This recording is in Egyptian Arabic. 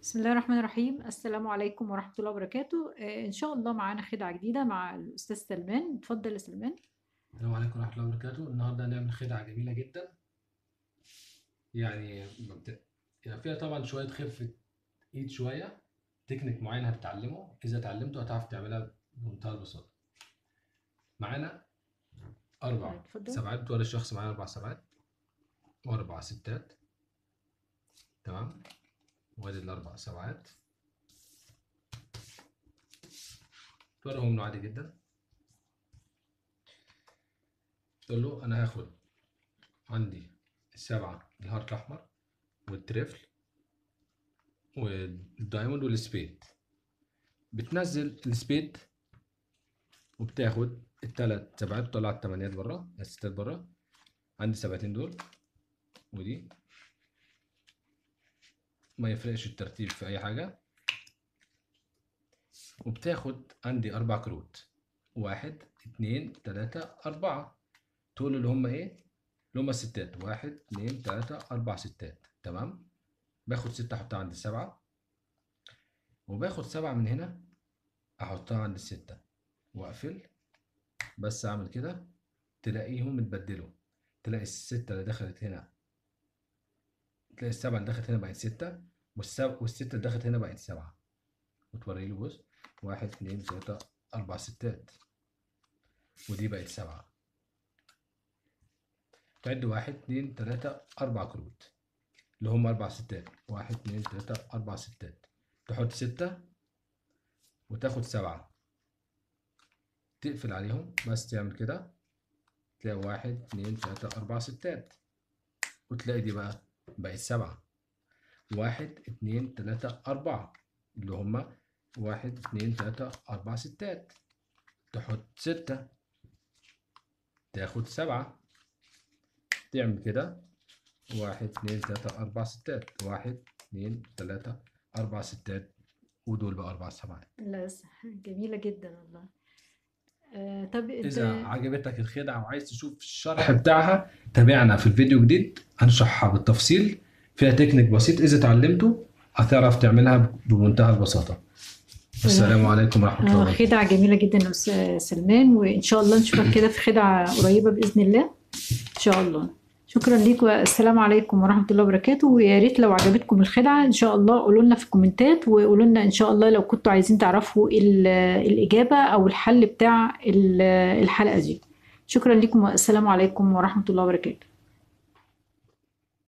بسم الله الرحمن الرحيم السلام عليكم ورحمة الله وبركاته آه، إن شاء الله معانا خدعة جديدة مع الأستاذ سلمان اتفضل يا سلمان السلام عليكم ورحمة الله وبركاته النهاردة هنعمل خدعة جميلة جدا يعني مبدأ يعني فيها طبعا شوية خفة إيد شوية تكنيك معين هتتعلمه إذا اتعلمته هتعرف تعملها بمنتهى البساطة معانا أربع اتفضل سبعات ولا الشخص معانا أربع سبعات وأربع ستات تمام وادي الأربع سبعات فرقهم منه عادي جدا تقول له أنا هاخد عندي السبعة الهارت الأحمر والتريفل والدايموند والسبيد بتنزل السبيد وبتاخد التلات سبعات بتطلع التمانيات برا الستات برا عندي سبعتين دول ودي ما يفرقش الترتيب في أي حاجة وبتاخد عندي أربع كروت واحد اتنين تلاتة أربعة تقول اللي هما إيه؟ اللي هما الستات واحد اتنين تلاتة أربع ستات تمام؟ باخد ستة أحطها عند السبعة وباخد سبعة من هنا أحطها عند الستة وأقفل بس أعمل كده تلاقيهم اتبدلوا تلاقي الستة اللي دخلت هنا تلاقي السبعة اللي دخلت هنا بقت ستة والسب... والستة اللي دخلت هنا بقت سبعة وتوري له بص واحد اتنين تلاتة أربع ستات ودي بقت سبعة تعد واحد اتنين تلاتة أربع كروت اللي هم أربع ستات واحد اتنين تلاتة أربع ستات تحط ستة وتاخد سبعة تقفل عليهم بس تعمل كده تلاقي واحد اتنين تلاتة أربع ستات وتلاقي دي بقى بقت سبعة واحد اتنين تلاتة أربعة اللي هما واحد اتنين تلاتة أربع ستات تحط ستة تاخد سبعة تعمل كده واحد اتنين تلاتة أربع ستات واحد اتنين تلاتة أربع ستات ودول بقى أربع سبعات لا س- جميلة جدا والله آه، طب إذا انت عجبتك الخدعة وعايز تشوف الشرح بتاعها تابعنا في الفيديو جديد هنشرحها بالتفصيل فيها تكنيك بسيط إذا اتعلمته هتعرف تعملها بمنتهى البساطة السلام عليكم ورحمة الله آه، وبركاته خدعة جميلة جدا يا أستاذ سلمان وإن شاء الله نشوفك كده في خدعة قريبة بإذن الله إن شاء الله شكرا ليك والسلام عليكم ورحمة الله وبركاته ويا ريت لو عجبتكم الخدعة إن شاء الله قولوا لنا في الكومنتات وقولوا لنا إن شاء الله لو كنتوا عايزين تعرفوا ال- الإجابة أو الحل بتاع ال- الحلقة دي شكرا لكم والسلام عليكم ورحمة الله وبركاته